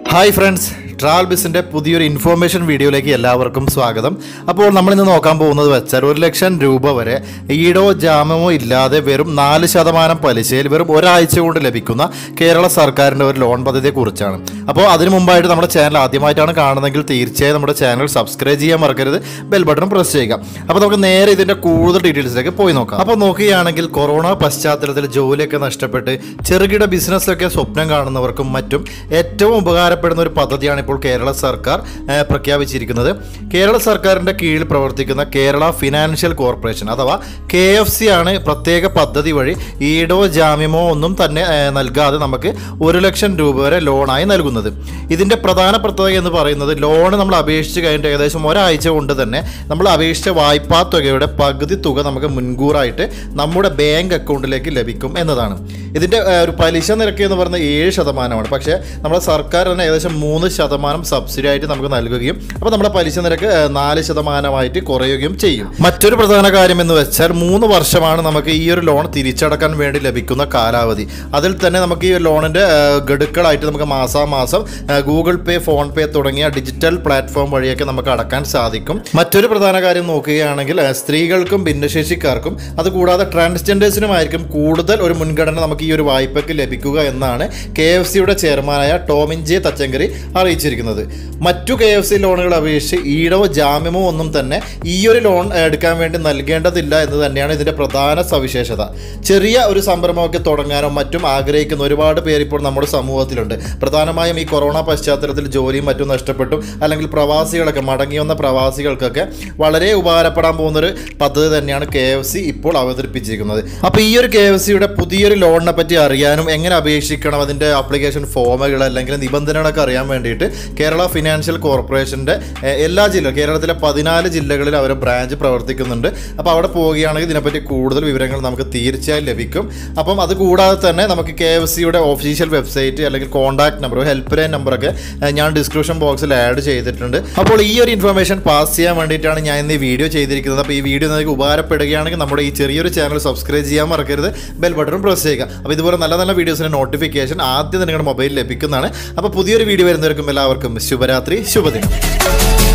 hi friends travel ബിസിൻ്റെ പുതിയൊരു information വീഡിയോയിലേക്ക് എല്ലാവർക്കും സ്വാഗതം അപ്പോൾ നമ്മളിന്ന് നോക്കാൻ പോകുന്നത് വെച്ചാൽ ഒരു ലക്ഷം രൂപ വരെ ഈടോ ജാമ്യമോ ഇല്ലാതെ വെറും നാല് ശതമാനം പലിശയിൽ വെറും ഒരാഴ്ച കൊണ്ട് ലഭിക്കുന്ന കേരള സർക്കാരിൻ്റെ ഒരു ലോൺ പദ്ധതിയെക്കുറിച്ചാണ് അപ്പോൾ അതിനു മുമ്പായിട്ട് നമ്മുടെ ചാനൽ ആദ്യമായിട്ടാണ് കാണുന്നതെങ്കിൽ തീർച്ചയായും നമ്മുടെ ചാനൽ സബ്സ്ക്രൈബ് ചെയ്യാൻ മറക്കരുത് ബെൽ ബട്ടൺ പ്രസ് ചെയ്യുക അപ്പോൾ നമുക്ക് നേരെ ഇതിൻ്റെ കൂടുതൽ ഡീറ്റെയിൽസിലേക്ക് പോയി നോക്കാം അപ്പോൾ നോക്കുകയാണെങ്കിൽ കൊറോണ പശ്ചാത്തലത്തിൽ ജോലിയൊക്കെ നഷ്ടപ്പെട്ട് ചെറുകിട ബിസിനസ്സൊക്കെ സ്വപ്നം കാണുന്നവർക്കും മറ്റും ഏറ്റവും ഉപകാരപ്പെടുന്ന ഒരു പദ്ധതിയാണ് ഇപ്പോൾ കേരള സർക്കാർ ഏഹ്, പ്രഖ്യാപിച്ചിരിക്കുന്നത് കേരള സർക്കാരിൻ്റെ കീഴിൽ പ്രവർത്തിക്കുന്ന കേരള ഫിനാൻഷ്യൽ കോർപ്പറേഷൻ അഥവാ കെ എഫ് സി ആണ് പ്രത്യേക പദ്ധതി വഴി ഈടോ ജാമ്യമോ ഒന്നും തന്നെ ഏഹ്, നൽകാതെ നമുക്ക് ഒരു ലക്ഷം രൂപ വരെ ലോണായി നൽകുന്നത് ഇതിൻ്റെ പ്രധാന പ്രത്യേകത എന്ന് പറയുന്നത് ലോൺ നമ്മൾ അപേക്ഷിച്ച് കഴിഞ്ഞിട്ട് ഏകദേശം ഒരാഴ്ച കൊണ്ട് തന്നെ നമ്മൾ അപേക്ഷിച്ച വായ്പാ തുകയുടെ പകുതി തുക നമുക്ക് മുൻകൂറായിട്ട് നമ്മുടെ ബാങ്ക് അക്കൗണ്ടിലേക്ക് ലഭിക്കും എന്നതാണ് ഇതിൻ്റെ ഏഹ്, ഒരു പലിശ നിരക്ക് എന്ന് പറയുന്നത് ഏഴ് ശതമാനമാണ് പക്ഷേ നമ്മുടെ സർക്കാർ തന്നെ ഏകദേശം മൂന്ന് ശതമാനം സബ്സിഡി ആയിട്ട് നമുക്ക് നൽകുകയും അപ്പോൾ നമ്മുടെ പലിശ നിരക്ക് ഏഹ്, നാല് ശതമാനമായിട്ട് കുറയുകയും ചെയ്യും മറ്റൊരു പ്രധാന കാര്യം എന്ന് വെച്ചാൽ മൂന്ന് വർഷമാണ് നമുക്ക് ഈ ഒരു ലോൺ തിരിച്ചടക്കാൻ വേണ്ടി ലഭിക്കുന്ന കാലാവധി അതിൽ തന്നെ നമുക്ക് ഈ ലോണിൻ്റെ ഗഡുക്കളായിട്ട് നമുക്ക് മാസാമാസം ഏഹ്, ഗൂഗിൾ പേ ഫോൺ പേ തുടങ്ങിയ ഡിജിറ്റൽ പ്ലാറ്റ്ഫോം വഴിയൊക്കെ നമുക്ക് അടക്കാൻ സാധിക്കും മറ്റൊരു പ്രധാന കാര്യം നോക്കുകയാണെങ്കിൽ ഏഹ്, സ്ത്രീകൾക്കും ഭിന്നശേഷിക്കാർക്കും അതുകൂടാതെ ട്രാൻസ്ജെൻഡേഴ്സിനുമായിരിക്കും കൂടുതൽ ഒരു മുൻഗണന നമുക്ക് ഈ ഒരു വായ്പയ്ക്ക് ലഭിക്കുക എന്നാണ് കെ എഫ് സിയുടെ ചെയർമാനായ ടോമിൻ ജെ തച്ചങ്കരി അറിയിച്ചിരിക്കുന്നത് മറ്റു കെ എഫ് സി ലോണുകൾ അപേക്ഷിച്ച് ഈടോ ജാമ്യമോ ഒന്നും തന്നെ ഈ ഒരു ലോൺ എടുക്കാൻ വേണ്ടി നൽകേണ്ടതില്ല എന്ന് തന്നെയാണ് ഇതിൻ്റെ പ്രധാന സവിശേഷത ചെറിയ ഒരു സംരംഭമൊക്കെ തുടങ്ങാനോ മറ്റും ആഗ്രഹിക്കുന്ന ഒരുപാട് പേര് ഇപ്പോൾ നമ്മുടെ സമൂഹത്തിലുണ്ട് പ്രധാനമായും ഈ കൊറോണ പശ്ചാത്തലത്തിൽ ജോലിയും മറ്റും നഷ്ടപ്പെട്ടു അല്ലെങ്കിൽ പ്രവാസികളൊക്കെ മടങ്ങി വന്ന പ്രവാസികൾക്കൊക്കെ വളരെ ഉപകാരപ്പെടാൻ പോകുന്നൊരു പദ്ധതി തന്നെയാണ് കെ എഫ് സി ഇപ്പോൾ അവതരിപ്പിച്ചിരിക്കുന്നത് അപ്പോൾ ഈ ഒരു കെ എഫ് സിയുടെ പുതിയൊരു ലോണിനെ പറ്റി അറിയാനും എങ്ങനെ അപേക്ഷിക്കണം അതിൻ്റെ ആപ്ലിക്കേഷൻ ഫോമുകൾ അല്ലെങ്കിൽ നിബന്ധനകളൊക്കെ അറിയാൻ വേണ്ടിയിട്ട് കേരള ഫിനാൻഷ്യൽ കോർപ്പറേഷൻ്റെ എ, എല്ലാ ജില്ല കേരളത്തിലെ പതിനാല് ജില്ലകളിൽ അവർ ബ്രാഞ്ച് പ്രവർത്തിക്കുന്നുണ്ട് അപ്പോൾ അവിടെ പോവുകയാണെങ്കിൽ ഇതിനെപ്പറ്റി കൂടുതൽ വിവരങ്ങൾ നമുക്ക് തീർച്ചയായും ലഭിക്കും അപ്പം അത് കൂടാതെ തന്നെ നമുക്ക് കെ എഫ് സിയുടെ ഒഫീഷ്യൽ വെബ്സൈറ്റ് അല്ലെങ്കിൽ കോൺടാക്ട് നമ്പർ ഹെൽപ്പ് ലൈൻ നമ്പറൊക്കെ എ, ഞാൻ ഡിസ്ക്രിപ്ഷൻ ബോക്സിൽ ആഡ് ചെയ്തിട്ടുണ്ട് അപ്പോൾ ഈ ഒരു ഇൻഫർമേഷൻ പാസ് ചെയ്യാൻ വേണ്ടിയിട്ടാണ് ഞാൻ ഇന്ന് ഈ വീഡിയോ ചെയ്തിരിക്കുന്നത് അപ്പോൾ ഈ വീഡിയോ നിങ്ങൾക്ക് ഉപകാരപ്പെടുകയാണെങ്കിൽ നമ്മുടെ ഈ ചെറിയൊരു ചാനൽ സബ്സ്ക്രൈബ് ചെയ്യാൻ മറക്കരുത് ബെൽ ബട്ടൺ പ്രസ് ചെയ്യുക അപ്പോൾ ഇതുപോലെ നല്ല നല്ല വീഡിയോസിൻ്റെ നോട്ടിഫിക്കേഷൻ ആദ്യം നിങ്ങളുടെ മൊബൈലിൽ ലഭിക്കുന്നതാണ് അപ്പോൾ പുതിയൊരു വീഡിയോ വരുന്നവർക്കും എല്ലാവർക്കും ശുഭരാത്രി ശുഭദിനം